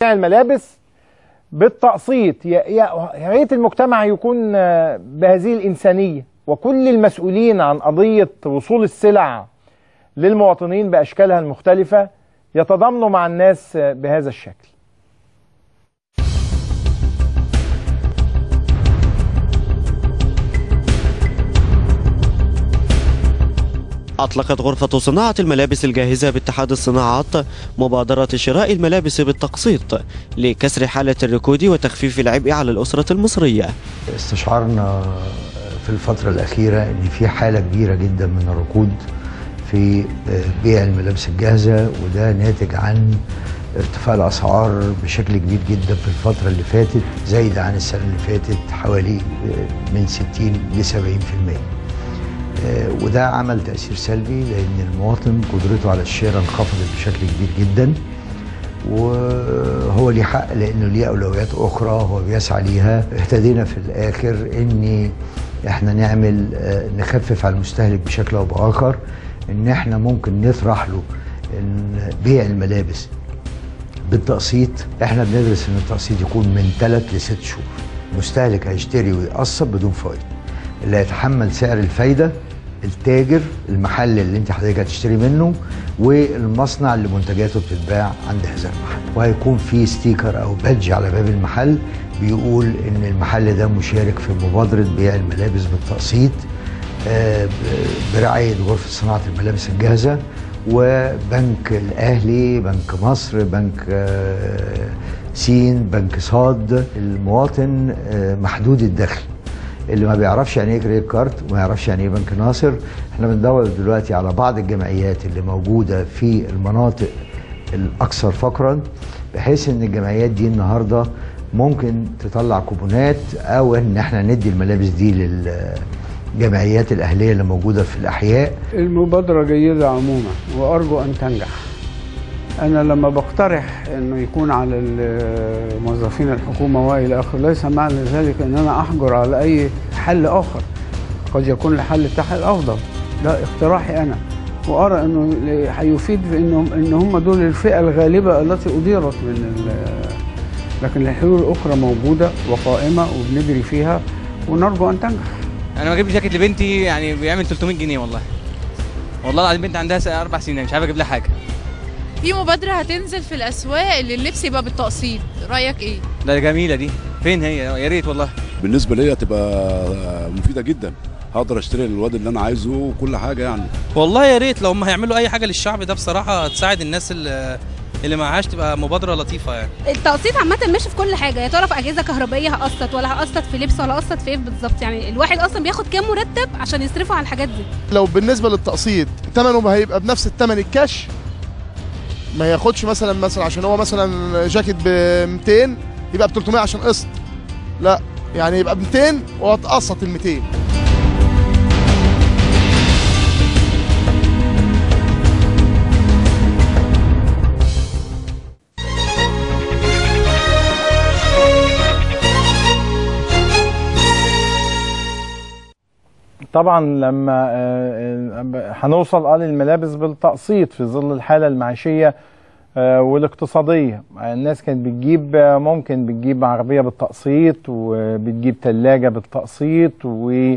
الملابس بالتقسيط يا يا ريت المجتمع يكون بهذه الإنسانية وكل المسؤولين عن قضية وصول السلع للمواطنين بأشكالها المختلفة يتضامنوا مع الناس بهذا الشكل أطلقت غرفة صناعة الملابس الجاهزة باتحاد الصناعات مبادرة شراء الملابس بالتقسيط لكسر حالة الركود وتخفيف العبء على الأسرة المصرية استشعرنا في الفترة الأخيرة أن في حالة كبيرة جدا من الركود في بيع الملابس الجاهزة وده ناتج عن ارتفاع الأسعار بشكل كبير جدا في الفترة اللي فاتت زايد عن السنة اللي فاتت حوالي من 60 ل 70% وده عمل تأثير سلبي لأن المواطن قدرته على الشراء انخفضت بشكل كبير جدا وهو ليه حق لأنه ليه أولويات أخرى هو بيسعى ليها اهتدينا في الآخر إن احنا نعمل نخفف على المستهلك بشكل أو بآخر إن احنا ممكن نطرح له إن بيع الملابس بالتقسيط احنا بندرس ان التقسيط يكون من ثلاث لست شهور المستهلك هيشتري ويقسط بدون فايده اللي هيتحمل سعر الفايده التاجر المحل اللي انت حضرتك هتشتري منه والمصنع اللي منتجاته بتتباع عند هذا المحل وهيكون في ستيكر او بادج على باب المحل بيقول ان المحل ده مشارك في مبادره بيع الملابس بالتقسيط برعايه غرفه صناعه الملابس الجاهزه وبنك الاهلي بنك مصر بنك سين بنك صاد المواطن محدود الدخل اللي ما بيعرفش يعني ايه كريدت كارد وما يعرفش يعني ايه بنك ناصر احنا بندور دلوقتي على بعض الجمعيات اللي موجوده في المناطق الاكثر فقرا بحيث ان الجمعيات دي النهارده ممكن تطلع كوبونات او ان احنا ندي الملابس دي للجمعيات الاهليه اللي موجوده في الاحياء المبادره جيده عموما وارجو ان تنجح أنا لما بقترح أنه يكون على موظفين الحكومة وإلى آخره ليس معنى ذلك أن أنا أحجر على أي حل آخر قد يكون الحل بتاعي الأفضل ده اقتراحي أنا وأرى أنه هيفيد في أنهم أن هم دول الفئة الغالبة التي أديرت من لكن الحلول الأخرى موجودة وقائمة وبنجري فيها ونرجو أن تنجح أنا بجيب جاكيت لبنتي يعني بيعمل 300 جنيه والله والله العظيم بنت عندها أربع سنين مش عارف أجيب لها حاجة في مبادرة هتنزل في الأسواق اللي اللبس يبقى بالتقسيط، رأيك إيه؟ ده جميلة دي، فين هي؟ يا ريت والله. بالنسبة ليا تبقى مفيدة جدا، هقدر اشتري للواد اللي أنا عايزه وكل حاجة يعني. والله يا ريت لو هم هيعملوا أي حاجة للشعب ده بصراحة تساعد الناس اللي اللي معهاش تبقى مبادرة لطيفة يعني. التقسيط عامة ماشي في كل حاجة، يا ترى في أجهزة كهربائية هقسط ولا هقسط في لبس ولا هقسط في إيه بالظبط، يعني الواحد أصلا بياخد كام مرتب عشان يصرفوا على الحاجات دي. لو بالنسبة للتقسيط ثمنه هيبقى بنفس الثمن الكاش ما ياخدش مثلا مثلا عشان هو مثلا جاكيت ب 200 يبقى ب 300 عشان قسط لا يعني يبقى ب 200 وهتقسط ال 200 طبعا لما هنوصل اه للملابس بالتقسيط في ظل الحاله المعيشيه والاقتصاديه الناس كانت بتجيب ممكن بتجيب عربيه بالتقسيط وبتجيب ثلاجه بالتقسيط و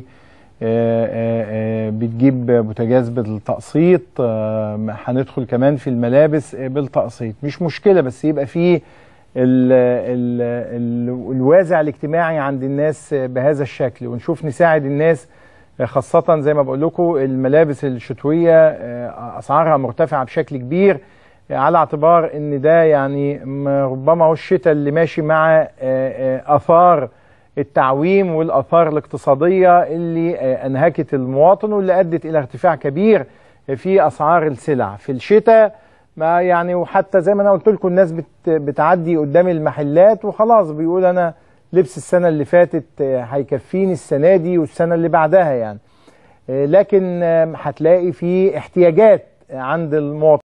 بتجيب بوتاجاز بالتقسيط هندخل كمان في الملابس بالتقسيط مش مشكله بس يبقى فيه ال ال ال الوازع الاجتماعي عند الناس بهذا الشكل ونشوف نساعد الناس خاصة زي ما بقول لكم الملابس الشتوية أسعارها مرتفعة بشكل كبير على اعتبار ان ده يعني ربما هو الشتاء اللي ماشي مع اثار التعويم والاثار الاقتصاديه اللي انهكت المواطن واللي ادت الى ارتفاع كبير في اسعار السلع في الشتاء ما يعني وحتى زي ما انا قلت لكم الناس بتعدي قدام المحلات وخلاص بيقول انا لبس السنه اللي فاتت هيكفيني السنه دي والسنه اللي بعدها يعني لكن هتلاقي في احتياجات عند المواطن